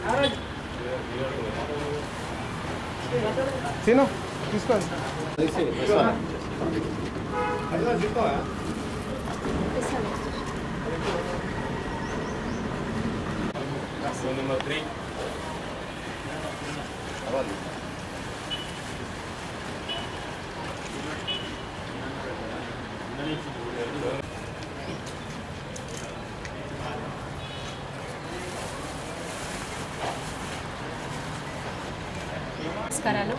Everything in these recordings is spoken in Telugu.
తిను తీసుకోండి నెంబర్ త్రీ నమస్కారాలు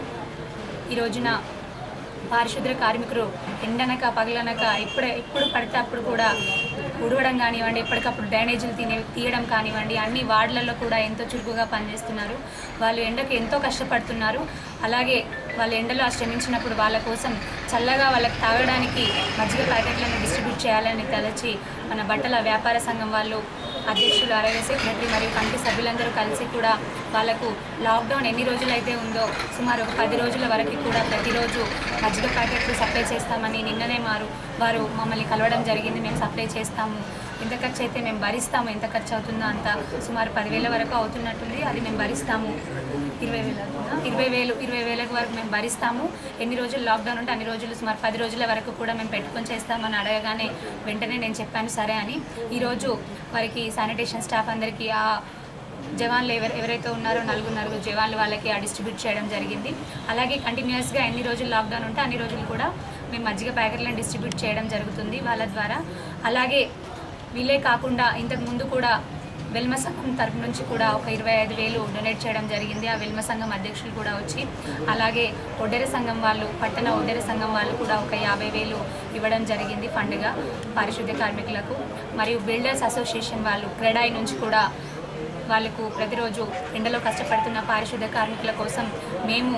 ఈ రోజున పారిశుద్ధ్య కార్మికులు ఎండనక పగలనక ఎప్పుడు ఎప్పుడు పడితే అప్పుడు కూడా ఉడవడం కానివ్వండి ఎప్పటికప్పుడు డ్రైనేజీలు తినే తీయడం కానివ్వండి అన్ని వార్డులలో కూడా ఎంతో చురుకుగా పనిచేస్తున్నారు వాళ్ళు ఎండకు ఎంతో కష్టపడుతున్నారు అలాగే వాళ్ళ ఎండలో శ్రమించినప్పుడు వాళ్ళ కోసం చల్లగా వాళ్ళకి తాగడానికి మజ్జిగ ప్యాకెట్లను డిస్ట్రిబ్యూట్ చేయాలని తలచి మన బట్టల వ్యాపార సంఘం వాళ్ళు అధ్యక్షులు ఆరోగ్య సెక్రటరీ మరియు కమిటీ సభ్యులందరూ కలిసి కూడా వాళ్ళకు లాక్డౌన్ ఎన్ని రోజులైతే ఉందో సుమారు ఒక పది రోజుల వరకు కూడా ప్రతిరోజు మజ్జిగ ప్యాకెట్లు సప్లై చేస్తామని నిన్ననే మారు వారు మమ్మల్ని కలవడం జరిగింది మేము సప్లై చేస్తాము ఎంత ఖర్చు అయితే మేము భరిస్తాము ఎంత ఖర్చు అవుతుందో అంత సుమారు పదివేల వరకు అవుతున్నట్టుంది అది మేము భరిస్తాము ఇరవై వేలు అవుతుందా ఇరవై వేలు ఇరవై వేలకు వరకు మేము భరిస్తాము ఎన్ని రోజులు లాక్డౌన్ ఉంటే అన్ని రోజులు సుమారు పది రోజుల వరకు కూడా మేము పెట్టుకొని చేస్తామని అడగగానే వెంటనే నేను చెప్పాను సరే అని ఈరోజు వారికి శానిటేషన్ స్టాఫ్ అందరికీ ఆ జవాన్లు ఎవరు ఎవరైతే ఉన్నారో నలుగురు నలుగురు జవాన్లు వాళ్ళకి ఆ డిస్ట్రిబ్యూట్ చేయడం జరిగింది అలాగే కంటిన్యూస్గా ఎన్ని రోజులు లాక్డౌన్ ఉంటే అన్ని రోజులు కూడా మేము మజ్జిగ ప్యాకెట్లను డిస్ట్రిబ్యూట్ చేయడం జరుగుతుంది వాళ్ళ ద్వారా అలాగే వీళ్ళే కాకుండా ఇంతకు ముందు కూడా వెల్మ సంఘం తరపు నుంచి కూడా ఒక ఇరవై ఐదు వేలు డొనేట్ చేయడం జరిగింది ఆ వెల్మ సంఘం అధ్యక్షులు కూడా వచ్చి అలాగే ఒడ్డెర సంఘం వాళ్ళు పట్టణ ఒడ్డెర సంఘం వాళ్ళు కూడా ఒక యాభై వేలు ఇవ్వడం జరిగింది ఫండ్గా పారిశుద్ధ్య కార్మికులకు మరియు బిల్డర్స్ అసోసియేషన్ వాళ్ళు క్రెడాయి నుంచి కూడా వాళ్ళకు ప్రతిరోజు ఎండలో కష్టపడుతున్న పారిశుద్ధ్య కార్మికుల కోసం మేము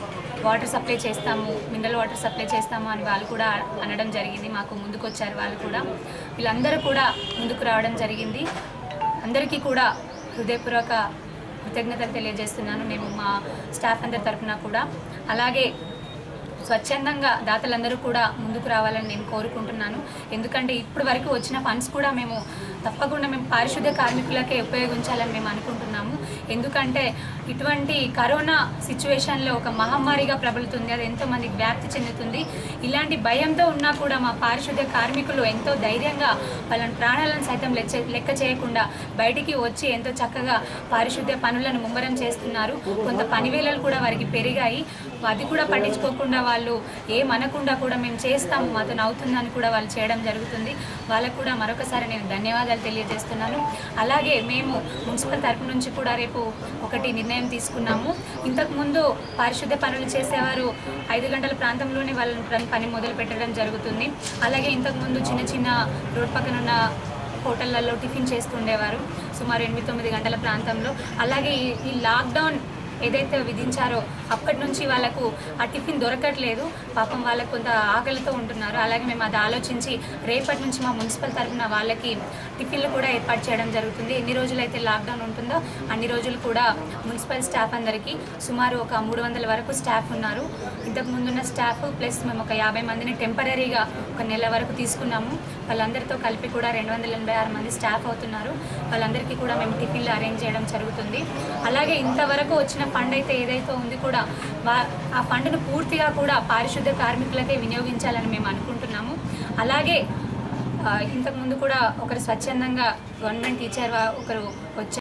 వాటర్ సప్లై చేస్తాము మినరల్ వాటర్ సప్లై చేస్తాము అని వాళ్ళు కూడా అనడం జరిగింది మాకు ముందుకు వచ్చారు వాళ్ళు కూడా వీళ్ళందరూ కూడా ముందుకు రావడం జరిగింది అందరికీ కూడా హృదయపూర్వక కృతజ్ఞతలు తెలియజేస్తున్నాను మేము మా స్టాఫ్ అందరి తరఫున కూడా అలాగే స్వచ్ఛందంగా దాతలందరూ కూడా ముందుకు రావాలని నేను కోరుకుంటున్నాను ఎందుకంటే ఇప్పటి వరకు వచ్చిన ఫండ్స్ కూడా మేము తప్పకుండా మేము పారిశుద్ధ్య కార్మికులకే ఉపయోగించాలని మేము అనుకుంటున్నాము ఎందుకంటే ఇటువంటి కరోనా సిచ్యువేషన్లో ఒక మహమ్మారిగా ప్రబలుతుంది అది ఎంతో మందికి వ్యాప్తి చెందుతుంది ఇలాంటి భయంతో ఉన్నా కూడా మా పారిశుద్ధ్య కార్మికులు ఎంతో ధైర్యంగా వాళ్ళ ప్రాణాలను సైతం లెక్క లెక్క చేయకుండా బయటికి వచ్చి ఎంతో చక్కగా పారిశుద్ధ్య పనులను ముమ్మరం చేస్తున్నారు కొంత పనివేళలు కూడా వారికి పెరిగాయి అది కూడా పట్టించుకోకుండా వాళ్ళు ఏమనకుండా కూడా మేము చేస్తాము మాతో అవుతుందని కూడా వాళ్ళు చేయడం జరుగుతుంది వాళ్ళకు కూడా మరొకసారి నేను ధన్యవాదాలు తెలియజేస్తున్నాను అలాగే మేము మున్సిపల్ తరపు నుంచి కూడా రేపు ఒకటి నిర్ణయం తీసుకున్నాము ఇంతకుముందు పారిశుద్ధ్య పనులు చేసేవారు ఐదు గంటల ప్రాంతంలోనే వాళ్ళ పని- పని మొదలు పెట్టడం జరుగుతుంది అలాగే ఇంతకుముందు చిన్న చిన్న రోడ్ పక్కన ఉన్న హోటళ్లలో టిఫిన్ చేస్తుండేవారు సుమారు ఎనిమిది తొమ్మిది గంటల ప్రాంతంలో అలాగే ఈ- ఈ లాక్డౌన్ ఏదైతే విధించారో అప్పటి నుంచి వాళ్ళకు ఆ టిఫిన్ దొరకట్లేదు పాపం వాళ్ళకు కొంత ఆకలితో ఉంటున్నారు అలాగే మేము అది ఆలోచించి రేపటి నుంచి మా మున్సిపల్ తరఫున వాళ్ళకి టిఫిన్లు కూడా ఏర్పాటు చేయడం జరుగుతుంది ఎన్ని రోజులైతే లాక్డౌన్ ఉంటుందో అన్ని రోజులు కూడా మున్సిపల్ స్టాఫ్ అందరికీ సుమారు ఒక మూడు వందల వరకు స్టాఫ్ ఉన్నారు ఇంతకు ముందున్న స్టాఫ్ ప్లస్ మేము ఒక యాభై మందిని టెంపరీగా ఒక నెల వరకు తీసుకున్నాము వాళ్ళందరితో కలిపి కూడా రెండు వందల ఎనభై ఆరు మంది స్టాఫ్ అవుతున్నారు వాళ్ళందరికీ కూడా మేము టిఫిన్లు అరేంజ్ చేయడం జరుగుతుంది అలాగే ఇంతవరకు వచ్చిన ఫండ్ అయితే ఏదైతే ఉంది కూడా వా- ఆ ఫండ్ను పూర్తిగా కూడా పారిశుద్ధ్య కార్మికులకే వినియోగించాలని మేము అనుకుంటున్నాము అలాగే ఆ, ఇంతకుముందు కూడా ఒకరు స్వచ్ఛందంగా గవర్నమెంట్ టీచర్ వా- ఒకరు వచ్చారు